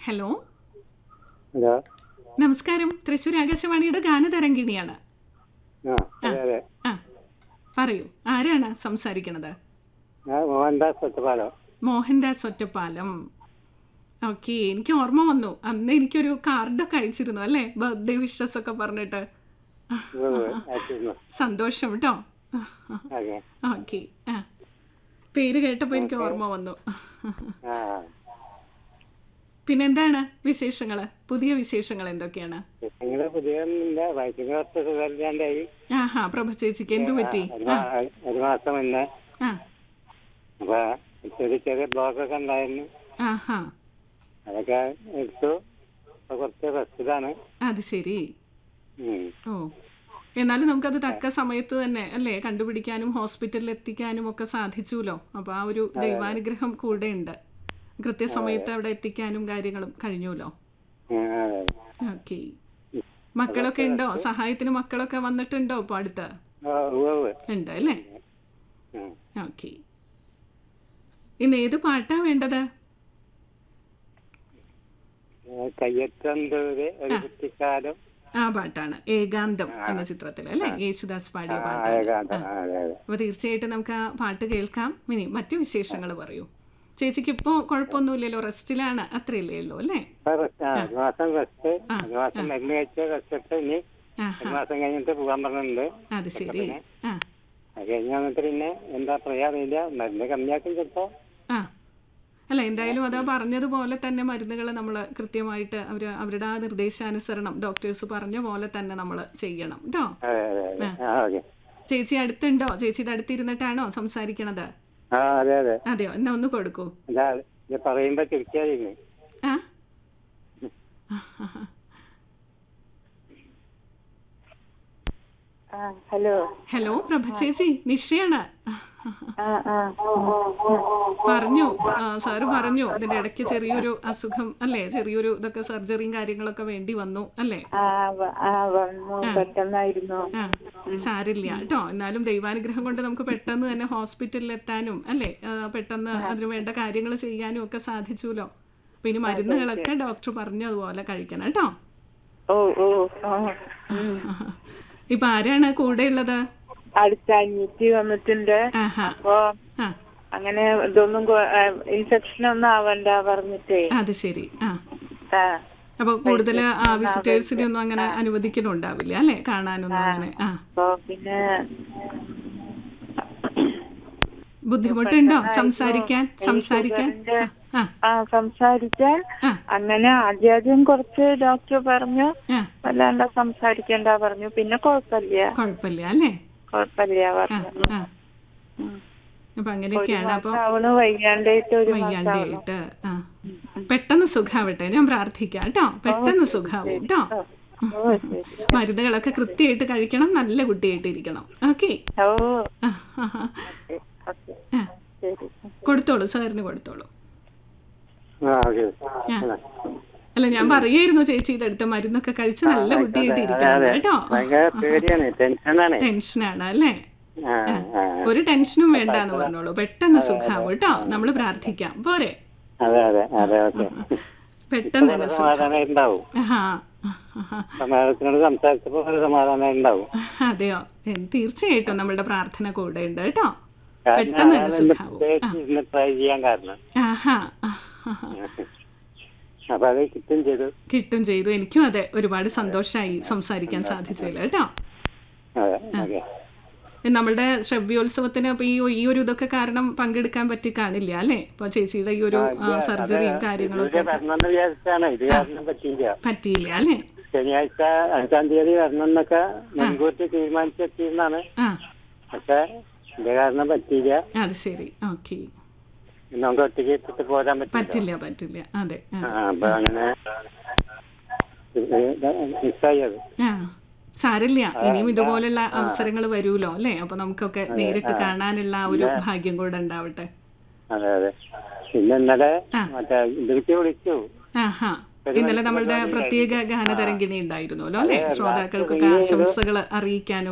Hello hello നമസ്കാരം തൃശ്ശൂർ ആകാശവാണിയുടെ ഗാനതരംഗിണിയാണ് ആ അതെ അതെ ആ പറയൂ ആരാണ് സംസാരിക്കണത് ഞാൻ മോഹൻദാസ് ഒറ്റപ്പാലം മോഹൻദാസ് ഒറ്റപ്പാലം ഓക്കെ എനിക്ക് ഓർമ്മ വന്നു അന്ന് എനിക്കൊരു കാർഡൊക്കെ അയച്ചിരുന്നു അല്ലേ ബർത്ത്ഡേ വിഷസ് ഒക്കെ പറഞ്ഞിട്ട് അയച്ചിരുന്നു സന്തോഷം കേട്ടോ ഓക്കെ ഓക്കെ ആ പേര് കേട്ടപ്പോൾ എനിക്ക് ഓർമ്മ വന്നു ആ പിന്നെ എന്താണ് വിശേഷങ്ങൾ പുതിയ വിശേഷങ്ങൾ എന്തൊക്കെയാണ് നിങ്ങള് പുതിയൊന്നുമില്ല വയറ്റിന് കുറച്ച് സുഖമില്ലാണ്ടായി ആഹാ പ്രഭ ചേച്ചിക്ക് എന്തു പറ്റി ഒരു മാ- ഒരു മാസം മുന്നേ ആ അപ്പൊ ചെറിയ ചെറിയ ബ്ലോക്കൊക്കെ ഉണ്ടായിരുന്നു ആഹാ അതൊക്കെ എടുത്തു ഇപ്പൊ കുറച്ച് റെസ്റ്റിലാണ് അത് ശരി ഉം. ഓ എന്നാലും നമുക്കത് തക്ക സമയത്ത് തന്നെ അല്ലേ കണ്ടുപിടിക്കാനും ഹോസ്പിറ്റലിൽ എത്തിക്കാനും ഒക്കെ സാധിച്ചുല്ലോ അപ്പോൾ ആ ഒരു ദൈവാനുഗ്രഹം കൂടെ ഉണ്ട് കൃത്യസമയത്ത് അവിടെ എത്തിക്കാനും കാര്യങ്ങളും കഴിഞ്ഞുല്ലോ ഉം, അതെ. ഓക്കെ മക്കളൊക്കെ ഉണ്ടോ സഹായത്തിന് മക്കളൊക്കെ വന്നിട്ടുണ്ടോ ഇപ്പോൾ അടുത്ത് ആ, ഉവ്വ് ഉവ്വ്. ഉണ്ട് അല്ലേ ഉം. ഓക്കെ ഇന്ന് ഏത് പാട്ടാ വേണ്ടത് ഏ, കയ്യെത്തന്തൂര് ഒരു കുട്ടിക്കാലം ആ പാട്ടാണ് ഏകാന്തം എന്ന ചിത്രത്തിൽ അല്ലേ യേശുദാസ് പാടിയ ആ, പാട്ടാണ് ഏകാന്തം. ആ, അതെ അതെ അപ്പോൾ തീർച്ചയായിട്ടും നമുക്ക് ആ പാട്ട് കേൾക്കാം ഇനി മറ്റു വിശേഷങ്ങൾ പറയൂ ചേച്ചിക്ക് ഇപ്പോൾ കുഴപ്പമൊന്നുമില്ലല്ലോ റെസ്റ്റിലാണ് അത്രയല്ലേ ഉള്ളൂ അല്ലേ ഇപ്പൊ റെസ്റ്റ് ആ, ഒരു മാസം റെസ്റ്റ് ഒരു മാസം മരുന്ന് കഴിച്ച് റെസ്റ്റ് എടുത്ത് ഇനി ആ ഒരു മാസം കഴിഞ്ഞിട്ട് പോകാൻ പറഞ്ഞിട്ടുണ്ട് അത് ശരി ആ അത് കഴിഞ്ഞ് വന്നിട്ട് പിന്നെ എന്താ പറയാ അറിയില്ല മരുന്ന് കമ്മിയാക്കും ചിലപ്പോ ആ അല്ല എന്തായാലും അതാ പറഞ്ഞതുപോലെ തന്നെ മരുന്നുകൾ നമ്മൾ കൃത്യമായിട്ട് അവർ അവരുടെ ആ നിർദ്ദേശാനുസരണം ഡോക്ടേഴ്സ് പറഞ്ഞ പോലെ തന്നെ നമ്മൾ ചെയ്യണം കേട്ടോ അതെ അതെ അതെ ആ ഓക്കെ ചേച്ചി അടുത്തുണ്ടോ ചേച്ചിയുടെ അടുത്തിരുന്നിട്ടാണോ സംസാരിക്കണത് ആ അതെ അതെ അതെയോ എന്നാ ഒന്ന് കൊടുക്കൂ ഇതാ ഇത് പറയുമ്പോ തിരിച്ചായിരുന്നു ആ ആ ഹലോ ഹലോ പ്രഭ ചേച്ചി നിഷയാണ് ആ ആ പറഞ്ഞു ആ, സാറ് പറഞ്ഞു ഇതിന്റെ ഇടയ്ക്ക് ചെറിയൊരു അസുഖം അല്ലേ ചെറിയൊരു ഇതൊക്കെ സർജറിയും കാര്യങ്ങളൊക്കെ വേണ്ടി വന്നു അല്ലേ ആ വ- ആ വന്നു പെട്ടെന്നായിരുന്നു ആ സാരില്ല കേട്ടോ എന്നാലും ദൈവാനുഗ്രഹം കൊണ്ട് നമുക്ക് പെട്ടെന്ന് തന്നെ ഹോസ്പിറ്റലിൽ എത്താനും അല്ലേ ആ, പെട്ടെന്ന് അതിന് വേണ്ട കാര്യങ്ങൾ ചെയ്യാനും ഒക്കെ സാധിച്ചുല്ലോ അപ്പൊ ഇനി മരുന്നുകളൊക്കെ ഡോക്ടർ പറഞ്ഞതുപോലെ കഴിക്കണം കേട്ടോ ഓ ഓ ആ ഉം. ഇപ്പൊ ആരാണ് കൂടെ ഉള്ളത് അടുത്ത അനിയത്തി വന്നിട്ടുണ്ട് ആഹാ അപ്പൊ ആ അങ്ങനെ ഇതൊന്നും ഇൻഫെക്ഷൻ ഒന്നും ആവണ്ട പറഞ്ഞിട്ടേ അത് ശരി ആ ആ അപ്പൊ കൂടുതൽ വിസിറ്റേഴ്സിനെ ഒന്നും അങ്ങനെ അനുവദിക്കുന്നുണ്ടാവില്ല അല്ലേ കാണാനൊന്നും അങ്ങനെ ആ അപ്പൊ പിന്നെ ബുദ്ധിമുട്ടുണ്ടോ സംസാരിക്കാൻ സംസാരിക്കാൻ ആ, ആ ആ സംസാരിക്കാൻ ആ. അങ്ങനെ ആദ്യാദ്യം കുറച്ച് ഡോക്ടർ പറഞ്ഞു ആ വല്ലാണ്ട് സംസാരിക്കണ്ട പറഞ്ഞു പിന്നെ കുഴപ്പമില്ല കുഴപ്പമില്ല അല്ലേ കുഴപ്പമില്ല ആ പറഞ്ഞു ആ ഉം. അപ്പൊ അങ്ങനെയൊക്കെയാണ് അപ്പൊ അവണ് വയ്യാണ്ടായിട്ട് ഒരു വയ്യാണ്ടായിട്ട് ആ പെട്ടെന്ന് സുഖാവട്ടെ ഞാൻ പ്രാർത്ഥിക്കാം കേട്ടോ പെട്ടെന്ന് സുഖാവും കേട്ടോ ഓ ശരി മരുന്നുകളൊക്കെ കൃത്യമായിട്ട് കഴിക്കണം നല്ല കുട്ടിയായിട്ട് ഇരിക്കണം ഓക്കെ ഓ ഓക്കെ ആ ശരി കൊടുത്തോളൂ സാറിന് കൊടുത്തോളൂ ആ ഓക്കെ ആ. അല്ല ഞാൻ പറയായിരുന്നു ചേച്ചിയുടെ അടുത്ത് മരുന്നൊക്കെ കഴിച്ച് നല്ല കുട്ടിയായിട്ട് ഇരിക്കണം കേട്ടോ ഭയങ്കര പേടിയാണ് ടെൻഷനാണ് ടെൻഷനാണ് അല്ലേ ആ ആ ഒരു ടെൻഷനും വേണ്ട എന്ന് പറഞ്ഞോളൂ പെട്ടെന്ന് സുഖാവും കേട്ടോ നമ്മൾ പ്രാർത്ഥിക്കാം പോരെ അതെ അതെ അതെ ഓക്കെ പെട്ടെന്ന് തന്നെ സുഖം സമാധാനം ഉണ്ടാവും ആഹാ. സമാധാനത്തിനോട് സംസാരിച്ചപ്പോ ഒരു സമാധാനം ഉണ്ടാവും അതെയോ എ, തീർച്ചയായിട്ടും നമ്മളുടെ പ്രാർത്ഥന കൂടെ ഉണ്ട് കേട്ടോ കാരണം പെട്ടെന്ന് തന്നെ അതാണ് സുഖാവും പ്രത്യേകിച്ച് ഇരുന്ന് ട്രൈ ചെയ്യാൻ കാരണം ആഹാ അപ്പൊ അത് കിട്ടും ചെയ്തു കിട്ടും ചെയ്തു എനിക്കും അതെ ഒരുപാട് സന്തോഷമായി സംസാരിക്കാൻ സാധിച്ചതിൽ കേട്ടോ അതെ ഓക്കെ നമ്മളുടെ ശ്രവ്യോത്സവത്തിന് അപ്പൊ ഈ ഈ ഒരു ഇതൊക്കെ കാരണം പങ്കെടുക്കാൻ പറ്റി കാണില്ല അല്ലേ ഇപ്പൊ ചേച്ചിയുടെ ഈ ഒരു ആ, സർജറിയും കാര്യങ്ങളും ഒക്കെ വരണമെന്ന് വിചാരിച്ചാണ് ഇത് കാരണം പറ്റിയില്ല പറ്റിയില്ല അല്ലേ ശനിയാഴ്ച അഞ്ചാം തീയതി വരണം എന്നൊക്കെ മുൻകൂട്ടി തീരുമാനിച്ചെത്തിയെന്നാണ് ആ പക്ഷെ ഇത് കാരണം പറ്റിയില്ല അത് ശരി ഓക്കെ നമുക്ക് ഒറ്റയ്ക്ക് ഇട്ടിട്ട് പോരാൻ പറ്റില്ല പറ്റില്ല പറ്റില്ല അതെ ആ. ആ, അപ്പൊ അങ്ങനെ മിസ്സായി അത് ആ സാരില്ല ഇനിയും ഇതുപോലുള്ള അവസരങ്ങൾ വരുമല്ലോ അല്ലേ അപ്പൊ നമുക്കൊക്കെ നേരിട്ട് കാണാനുള്ള ആ ഒരു ഭാഗ്യം കൂടെ ഉണ്ടാവട്ടെ അതെ അതെ പിന്നെ ഇന്നലെ ആ. മറ്റേ ഇതിലേക്ക് വിളിച്ചു ആഹാ ഇന്നലെ നമ്മളുടെ പ്രത്യേക ഗാനതരംഗിണി ഉണ്ടായിരുന്നല്ലോ അല്ലെ ശ്രോതാക്കൾക്കൊക്കെ ആശംസകൾ അറിയിക്കാനും